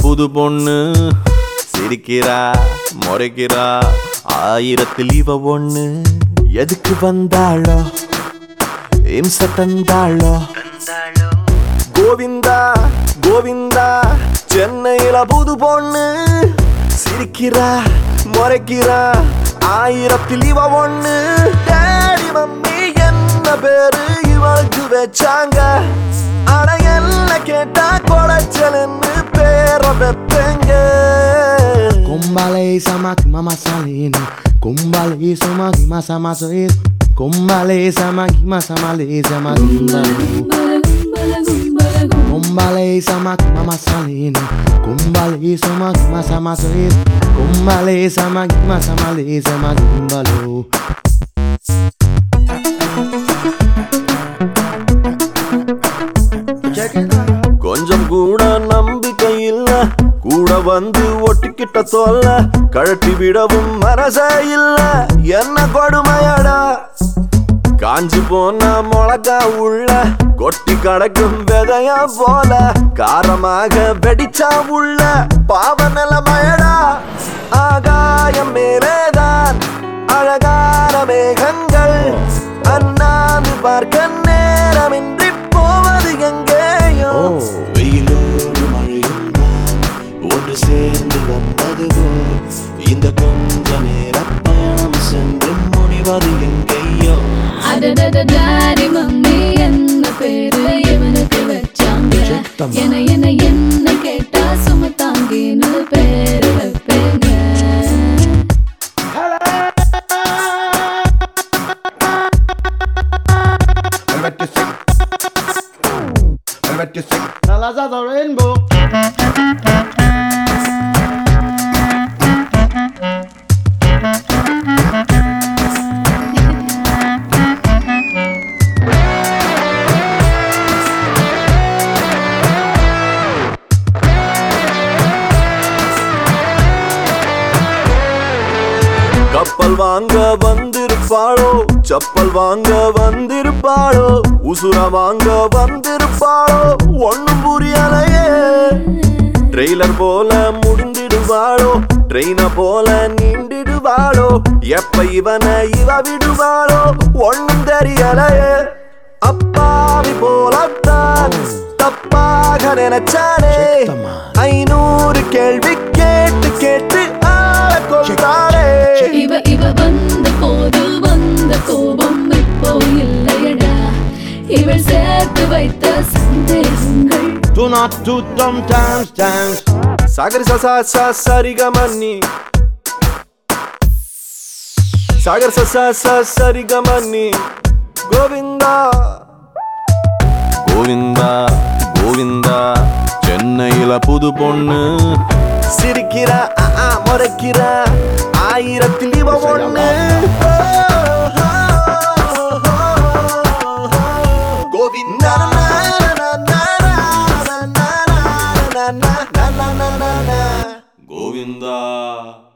புது பொண்ணு சிரிக்கிறா முறைக்கிறா ஆயிரத்தில் இவ ஒண்ணு எதுக்கு வந்தாளோ இம்ச தந்தாளோ கோவிந்தா கோவிந்தா சென்னையில புது பொண்ணு சிரிக்கிறா முறைக்கிறா ஆயிரத்தில் இவ ஒண்ணு டேடி மம்மி என்ன பேரு இவளுக்கு வச்சாங்க ஆனா என்ன கேட்டா கொடைச்சலன்னு பேர வைப்பேங்க Kumbale samaki mama salini Kumbale samaki masa maso is Kumbale samaki masa male samaki Kumbale samaki mama salini Kumbale samaki masa maso is Kumbale samaki masa male samaki kumbalo Check it out கொஞ்சம் கூட நம்பிக்கை இல்ல கூட வந்து ஒட்டிக்கிட்ட சொல்ல கழட்டி விடவும் மனசே இல்ல என்ன கொடுமையடா காஞ்சு போன மிளகா உள்ள கொட்டி கடக்கும் விதையா போல காரமாக வெடிச்சா உள்ள பாவ நிலமயடா ஆகாயம் மேலேதான் அழகான மேகங்கள் அண்ணாந்து பார்க்க நேரமின்றி போவது எங்கேயோ வெயிலோடு மழையும் தான் ஒன்று சேர்ந்து வந்தது போல் இந்த கொஞ்ச நேர பயணம் சென்று முடிவது எங்கேயோ அடடடடாடி மம்மி என்ன பேரு இவனுக்கு வச்சாங்க என என என்ன கேட்டா சுமத்தாங்கின்னு பேரு வைப்பேங்க I bet you sing. I bet you sing. Colors of the rainbow. கப்பல் வாங்க வந்திருப்பாளோ செப்பல் வாங்க வந்திருப்பாளோ உசுர வாங்க வந்திருப்பாளோ ஒண்ணும் புரியலையே ட்ரெய்லர் போல முடிந்திடுவாளோ ட்ரெயின போல நீண்டிடுவாளோ எப்ப இவனை இவ விடுவாளோ ஒண்ணும் தெரியலையே அப்பாவி போலத்தான் தப்பாக நினைச்சானே ஐநூறு கேள்வி கேட்டு கேட்டு ஆள கொள்றாளே இவ இவ வந்த போது வந்த கோபம் இப்போ இல்லையடா இவள் சேர்த்து வைத்த சந்தேகங்கள் Do not do dumb dance, dance. சாகரி சா சா சா சரிகமன்னி சாகர் சா சா சா சரிகமன்னி கோவிந்தா கோவிந்தா கோவிந்தா சென்னையில புது பொண்ணு சிரிக்கிறா ஆ, ஆ, முறைக்கிறா ஆயிரத்தில் இவ ஒண்ணு கோவிந்தா கோவிந்தா